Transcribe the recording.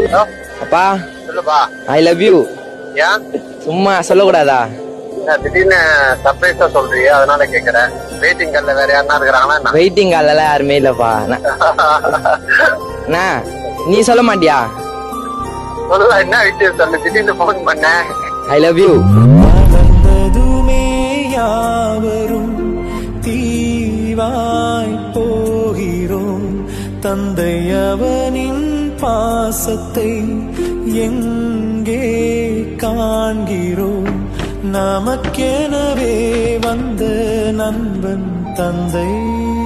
Hello அப்பா சொல்லுப்பா I love you ஏன் சும்மா சொல்லக்கூடாதா என்ன திடீர்னு சர்ப்ரைஸா சொல்றீங்க அதனால கேக்குறேன் வெயிட்டிங் கால்ல வேற யாருன்னா இருக்கிறாங்களா என்ன? வெயிட்டிங் காலெல்லாம் யாருமே இல்லப்பா நான்- அண்ணா நீ சொல்ல மாட்டியா சொல்லு என்ன விஷயம் சொல்லு திடீர்னு போன் பண்ணேன் ஐ லவ் யூ வளர்ந்ததுமே யாவரும் தீவாய் போகிறோம் தந்தை அவனின் பாசத்தை எங்கே காண்கிறோம் நமக்கெனவே வந்த நண்பன் தந்தை